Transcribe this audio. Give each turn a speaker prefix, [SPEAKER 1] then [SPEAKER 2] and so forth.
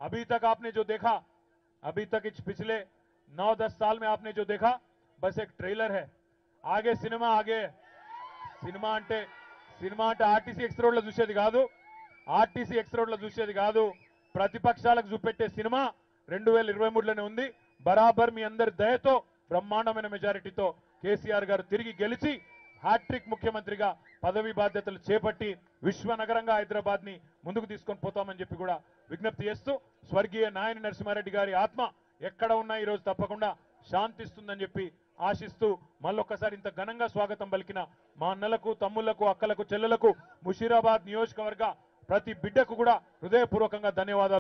[SPEAKER 1] अभी तक आपने जो देखा अभी तक इस पिछले नौ दस साल में आपने जो देखा बस एक ट्रेलर है ఆగే సినిమా ఆగే సినిమా అంటే సినిమా అంటే ఆర్టీసీ ఎక్స్ రోడ్లో చూసేది కాదు ఆర్టీసీ ఎక్స్ రోడ్లో చూసేది కాదు ప్రతిపక్షాలకు చూపెట్టే సినిమా రెండు వేల ఇరవై మూడులోనే ఉంది బరాబర్ మీ అందరి దయతో బ్రహ్మాండమైన మెజారిటీతో కేసీఆర్ గారు తిరిగి గెలిచి హ్యాట్రిక్ ముఖ్యమంత్రిగా పదవి బాధ్యతలు చేపట్టి విశ్వనగరంగా హైదరాబాద్ ని ముందుకు తీసుకొని పోతామని చెప్పి కూడా విజ్ఞప్తి చేస్తూ స్వర్గీయ నాయని నరసింహారెడ్డి గారి ఆత్మ ఎక్కడ ఉన్నా ఈ రోజు తప్పకుండా శాంతిస్తుందని చెప్పి ఆశిస్తూ మళ్ళొక్కసారి ఇంత ఘనంగా స్వాగతం పలికిన మా అన్నలకు తమ్ముళ్లకు అక్కలకు చెల్లెలకు ముషీరాబాద్ నియోజకవర్గ ప్రతి బిడ్డకు కూడా హృదయపూర్వకంగా ధన్యవాదాలు